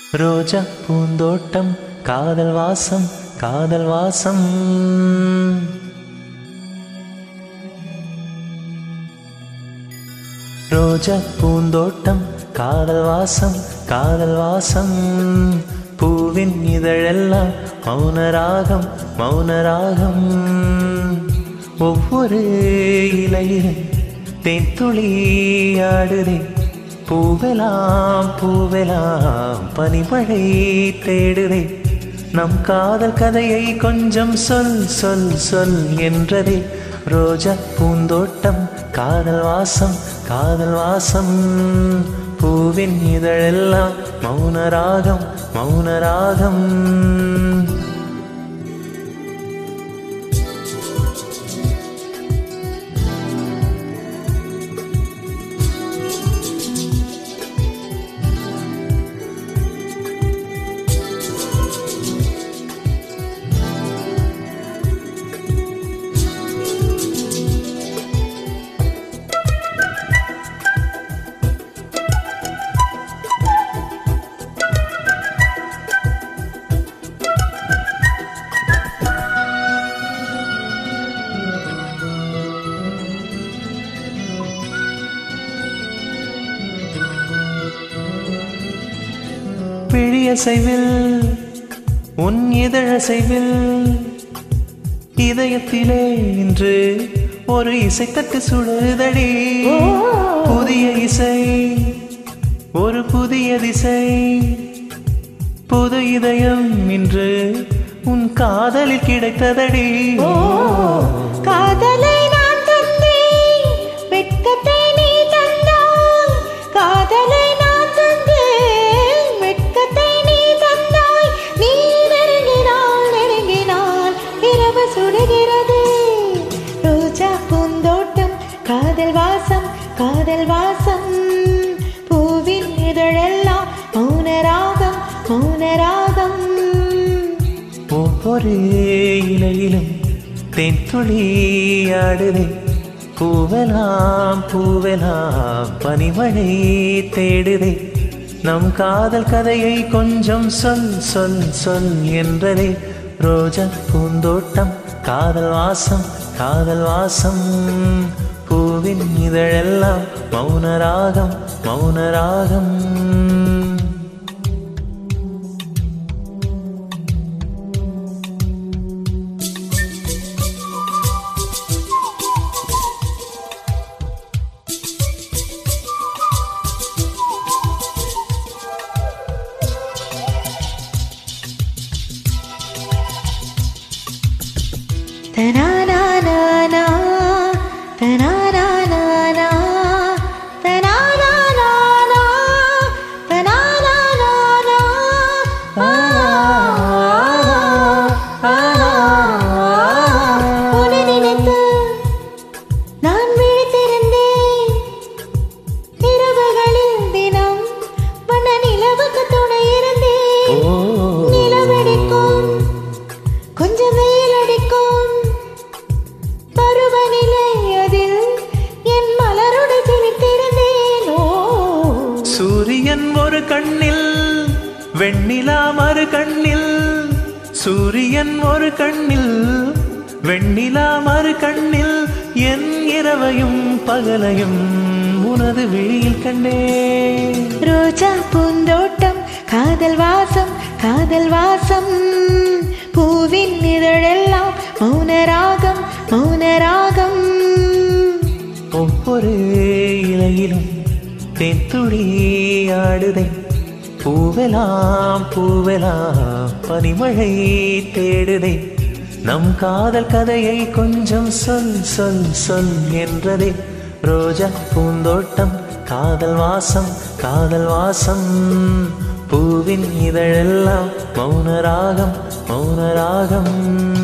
ரோஜா பூந்தோட்டம் காதல் வாசம் காதல் வாசம் ரோஜா பூந்தோட்டம் காதல் வாசம் காதல் வாசம் பூவின் இதழெல்லாம் மௌனராகம் மௌனராகம் ஒவ்வொரு இலையிலும் தேன்துளி ஆடுதே பூவெலாம் பூவெலாம் பனிமழை தேடுதே நம் காதல் கதையை கொஞ்சம் சொல் சொல் சொல் என்றதே ரோஜா பூந்தோட்டம் காதல் வாசம் காதல் வாசம் பூவின் இதழெல்லாம் மௌனராகம் மௌனராகம் பிழியசைவில் உன் இதழசைவில் இதயத்திலே இன்று ஒரு இசைத்தட்டு சுடுதடி புதிய இசை ஒரு புதிய திசை புது இதயம் இன்று உன் காதலில் கிடைத்ததடி காதலை நான் தந்தேன் வெட்கத்தை நீ தந்தாய் காதலை நான் தந்தேன் வெட்கத்தை நீ தந்தாய் நீ நெருங்கினால் நெருங்கினால் இரவு சுடுகிறது ரோஜா பூந்தோட்டம் காதல் வாசம் காதல் வாசம் பூவின் இதழெல்லாம் மௌனராகம் மௌனராகம் ஒவ்வொரு இலையிலும் தென்துளி ஆடுதே பூவெலாம் பூவெலாம் பனிமழை தேடுதே நம் காதல் கதையை கொஞ்சம் சொல் சொல் சொல் என்றதே ரோஜா பூந்தோட்டம் காதல் வாசம் காதல் வாசம் பூவின் இதழெல்லாம் மௌனராகம் மௌனராகம் தனானானானா, தனானானானா, தனானானானா, தனானானானா, ஆ, ஆ, உன்னை நினைத்து நான் விழித்திருந்தேன். இரவுகளில் தினம் வண்ண நிலவுக்கு துணை இருந்தேன். ஓ நிலவடிக்கும் கொஞ்சம் வெயில் அடிக்கும் பருவநிலை அதில் என் மலரோடு திணித்திருந்தேன் ஓ சூரியன் ஒரு கண்ணில் வெண்ணிலா மறு கண்ணில் சூரியன் ஒரு கண்ணில் வெண்ணிலா மறு கண்ணில் என் இரவையும் பகலையும் உனது விழியில் கண்டேன் ரோஜா பூந்தோட்டம் காதல் வாசம் காதல் வாசம் பூவின் இதழெல்லாம் மௌனராகம் மௌனராகம் ஒவ்வொரு இலையிலும் தென்துளி ஆடுதே பூவெலாம் பூவெலாம் பனிமழை தேடுதே நம் காதல் கதையை கொஞ்சம் சொல் சொல் சொல் என்றதே ரோஜா பூந்தோட்டம் காதல் வாசம் காதல் வாசம் பூவின் இதழெல்லாம் மௌனராகம் மௌனராகம்